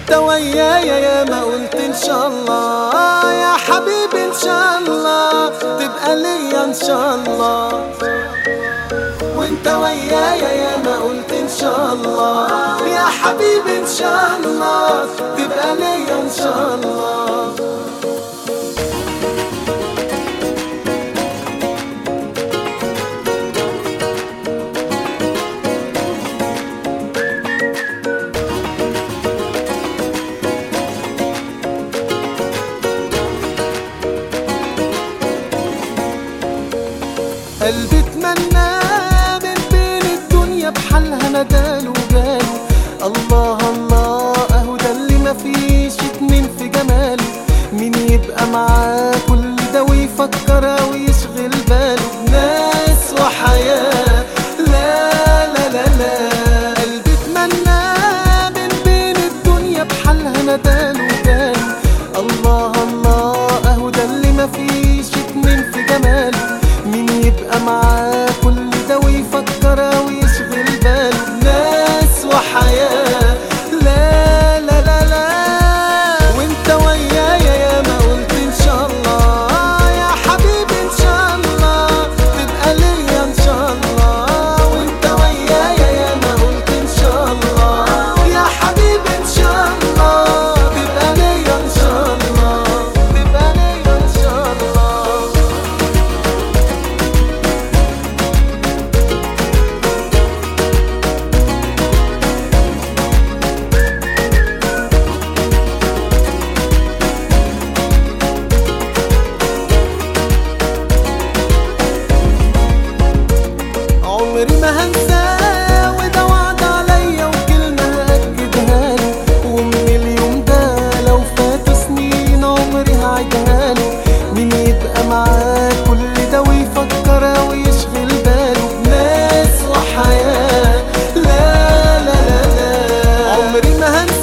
وانت ويايا يا ما قلت ان شاء الله يا حبيبي ان شاء الله تبقى ليا ان شاء الله وانت ويايا يا ما قلت ان شاء الله يا حبيبي ان شاء الله تبقى ليا ان شاء الله قلبي اتمنى من بين الدنيا بحالها نداله وجاله الله الله اهو ده اللي مفيش اتنين في جماله مين يبقى معاه كل ده ويفكر ويشغل باله بناس وحياة لا لا لا لا قلبي اتمنى من بين الدنيا بحالها نداله وجاله الله الله اهو ده اللي مفيش اتنين في جماله مين يبقى معاه كل ده ويفكر ويشغل باله ناس وحياة لا لا لا لا وانت ويايا يا ما قلت ان شاء الله يا حبيبي ان شاء الله تبقى ليا ان شاء الله وانت ويايا يا ما قلت ان شاء الله يا حبيبي ان شاء الله تبقى ليا ان شاء الله تبقى ليا ان شاء الله عمري ما هنساه وده وعد عليا وكلمة هأكدها له ومن اليوم ده لو فاتوا سنين عمري هعيدها له مين يبقى معاه كل ده ويفكر ويشغل باله بناس وحياة لا لا لا لا عمري ما هنساه